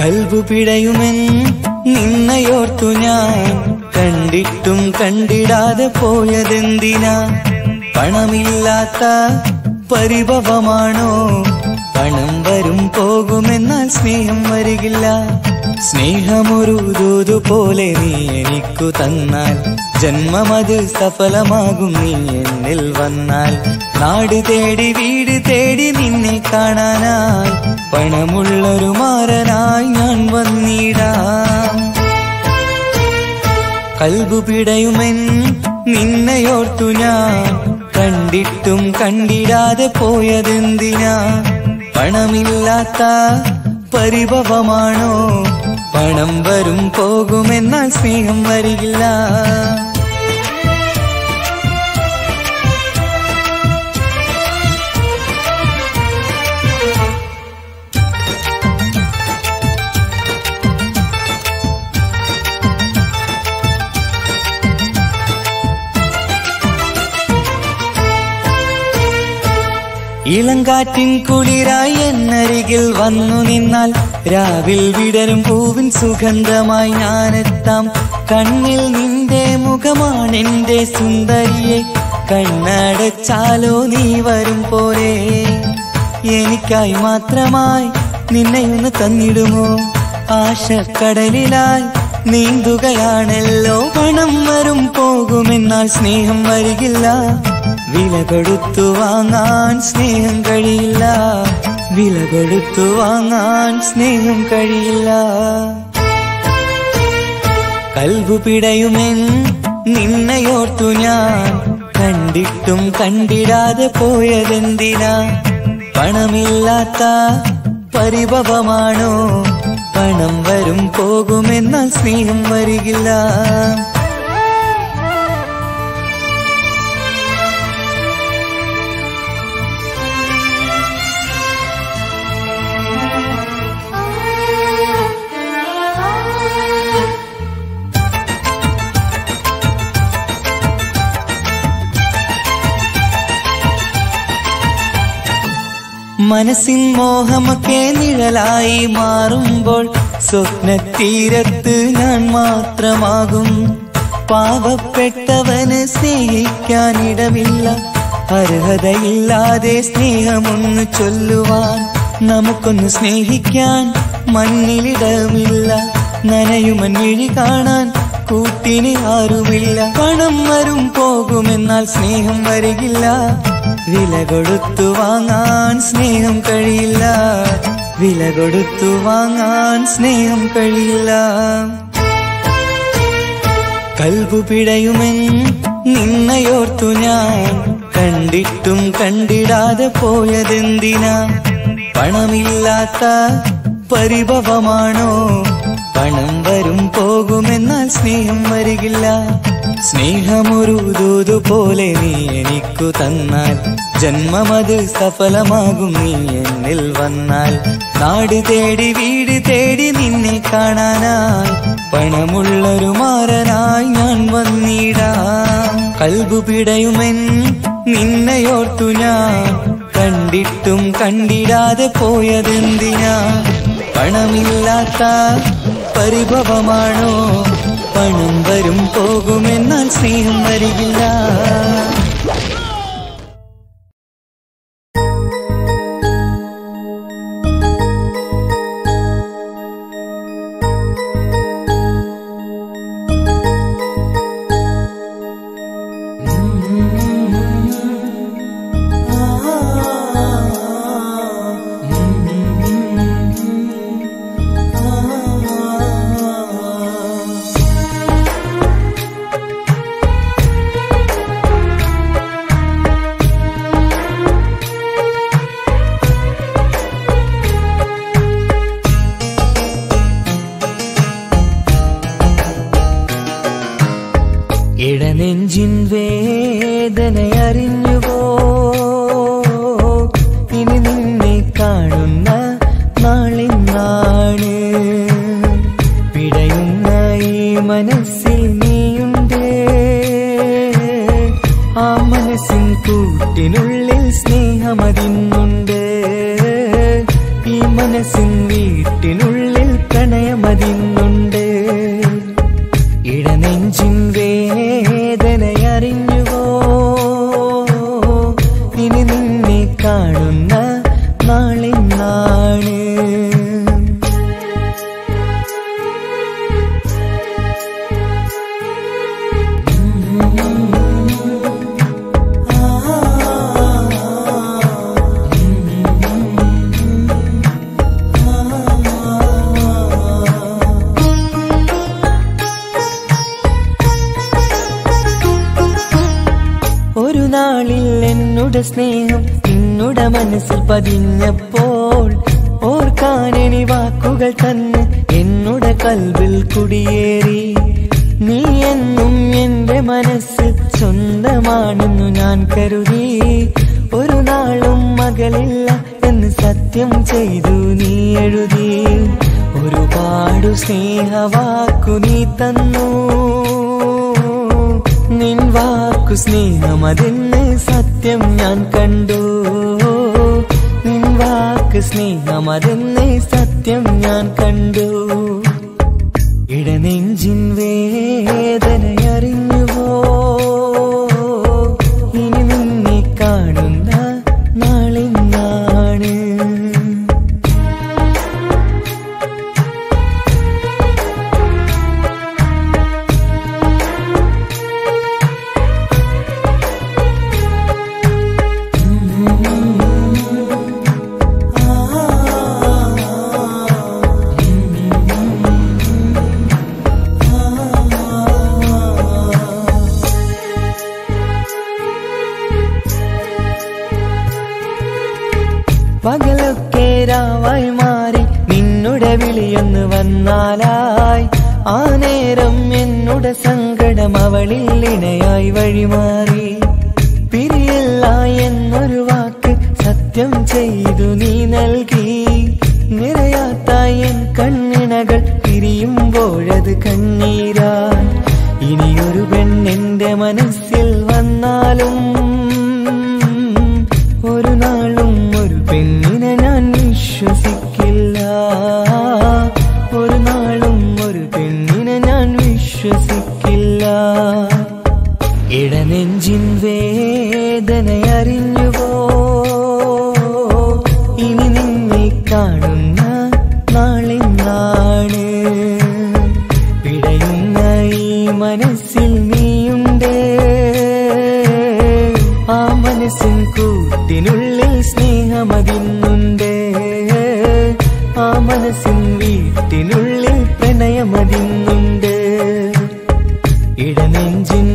കൽബു പിടയുമെൻ നിന്നയോർത്തു ഞാൻ കണ്ടിട്ടും കണ്ടിടാതെ പോയതെന്തിനാ പണമില്ലാത്ത പരിഭവമാണോ പണം വരും പോകുമെന്നാൽ സ്നേഹം വരികില്ല സ്നേഹമൊരു ദൂതു പോലെ നീ എനിക്കു തന്നാൽ ജന്മമത് സഫലമാകും നീ എന്നിൽ വന്നാൽ നാട് തേടി വീട് തേടി നിന്നെ കാണാനായി പണമുള്ളൊരു മാരനായി ഞാൻ വന്നിടാം കൽബു പിടയുമെൻ നിന്നയോർത്തു ഞാൻ കണ്ടിട്ടും കണ്ടിടാതെ പോയതെന്തിനാ പണമില്ലാത്ത പരിഭവമാണോ പണം വരും പോകുമെന്നാൽ സ്നേഹം വരികില്ല ഇളങ്കാറ്റിൻ കുളിരായി എന്നരികിൽ വന്നു നിന്നാൽ രാവിൽ വിടരും പൂവിൻ സുഗന്ധമായി ഞാനെത്താം കണ്ണിൽ നിന്റെ മുഖമാണെന്റെ സുന്ദരിയെ കണ്ണടച്ചാലോ നീ വരും പോലെ എനിക്കായി മാത്രമായി നിന്നെ ഒന്ന് തന്നിടുമോ ആശക്കടലിലായി നീന്തുകയാണല്ലോ പണം വരും പോകുമെന്നാൽ സ്നേഹം വരികില്ല വില കൊടുത്തു വാങ്ങാൻ സ്നേഹം കഴിയില്ല വില കൊടുത്തു വാങ്ങാൻ സ്നേഹം കഴിയില്ല കൽബു പിടയുമെൻ നിന്നയോർത്തു ഞാൻ കണ്ടിട്ടും കണ്ടിടാതെ പോയതെന്തിനാ പണമില്ലാത്ത പരിഭവമാണോ പണം വരും പോകുമെന്നാൽ സ്നേഹം വരികില്ല മനസ്സിൻ മോഹമൊക്കെ നിഴലായി മാറുമ്പോൾ സ്വപ്നത്തീരത്ത് ഞാൻ മാത്രമാകും പാവപ്പെട്ടവന് സ്നേഹിക്കാനിടമില്ല അർഹതയില്ലാതെ സ്നേഹമൊന്ന് ചൊല്ലുവാൻ നമുക്കൊന്ന് സ്നേഹിക്കാൻ മണ്ണിലിടമില്ല നനയുമഞ്ഞിഴി കാണാൻ കൂട്ടിന് ആരുമില്ല പണം വരും പോകുമെന്നാൽ സ്നേഹം വരികില്ല വില കൊടുത്തു വാങ്ങാൻ സ്നേഹം കഴിയില്ല വില കൊടുത്തു വാങ്ങാൻ സ്നേഹം കഴിയില്ല കൽബു പിടയുമെൻ നിന്നയോർത്തു ഞാൻ കണ്ടിട്ടും കണ്ടിടാതെ പോയതെന്തിനാ പണമില്ലാത്ത പരിഭവമാണോ പണം വരും പോകുമെന്നാൽ സ്നേഹം വരികില്ല സ്നേഹമൊരു ദൂതു പോലെ നീ എനിക്കു തന്നാൽ ജന്മമത് സഫലമാകും നീ എന്നിൽ വന്നാൽ നാട് തേടി വീട് തേടി നിന്നെ കാണാനായി പണമുള്ളൊരു മാരനായി ഞാൻ വന്നിടാം കൽബു പിടയുമെൻ നിന്നയോർത്തു ഞാൻ കണ്ടിട്ടും കണ്ടിടാതെ പോയതെന്തിനാ പണമില്ലാത്ത പരിഭവമാണോ പണം വരും പോകുമെന്നാൽ സ്നേഹം വരികില്ല ഇടനെഞ്ചിൻ വേദനയറിഞ്ഞുവോ ഇനി നിന്നെ കാണുന്ന നാളിന്നാണ് പിടയുന്ന ഈ മനസ്സിൽ നീയുണ്ട് ആ മനസ്സിൻ കൂട്ടിനുള്ളിൽ സ്നേഹമതിന്നുണ്ട് ഈ മനസ്സിൻ വീട്ടിനുള്ളിൽ ഇടനെഞ്ചിൻ വേദനയറിഞ്ഞുവോ ഇനി നിന്നെ കാണുന്ന നാളെന്നാണ് ഒരു നാളിൽ എന്നുടെ സ്നേഹം നിന്നുടെ മനസ്സിൽ പതിഞ്ഞപ്പോൾ ഓർക്കാനെനി വാക്കുകൾ തന്നെ എന്നുടെ കൽവിൽ കുടിയേറി നീ എന്നും എന്റെ മനസ്സിൽ സ്വന്തമാണെന്നു ഞാൻ കരുതി ഒരു നാളും മകളില്ല എന്ന് സത്യം ചെയ്തു നീ എഴുതി ഒരുപാടു സ്നേഹവാക്കു നീ തന്നു നിൻ വാക്കു സ്നേഹമതെന്ന് സത്യം ഞാൻ കണ്ടു നിൻ വാക്ക് സ്നേഹമതെന്ന് സത്യം ഞാൻ കണ്ടു ഇടനെഞ്ചിൻ വേദനയറിഞ്ഞുവോ ഇനി നിന്നെ കാണുന്ന നാളിന്നാണ് പകലൊക്കെ രാവായി മാറി നിന്നുടെ വിളിയൊന്ന് വന്നാലായി ആ നേരം എന്നുടെ സങ്കടം അവളിൽ ഇണയായി വഴിമാറി പിരിയല്ല എന്നൊരു വാക്ക് സത്യം ചെയ്തു നീ നൽകി നിറയാത്ത എൻ കണ്ണിണകൾ പിരിയുമ്പോഴത് കണ്ണീരാൻ ഇനിയൊരു പെണ്ണെന്റെ മനസ്സിൽ വന്നാലും ഒരു നാളും ഒരു പെണ്ണിനെ ഞാൻ വിശ്വസിക്കില്ല ഒരു നാളും ഒരു പെണ്ണിനെ ഞാൻ വിശ്വസിക്കില്ല ഇടനെഞ്ചിൻ വേദനയറിഞ്ഞുവോ ഇനി നിന്നെ കാണുന്ന നാളിന്നാണ് പിടയുന്ന ഈ മനസ്സിൽ നീയുണ്ട് ആ മനസ്സിൻ കൂട്ടിനുള്ളിൽ സ്നേഹമതിന്നുണ്ട് ആ മനസ്സിൻ വീട്ടിനുള്ളിൽ പ്രണയമതിന്നുണ്ട് ഇടനെഞ്ചിൻ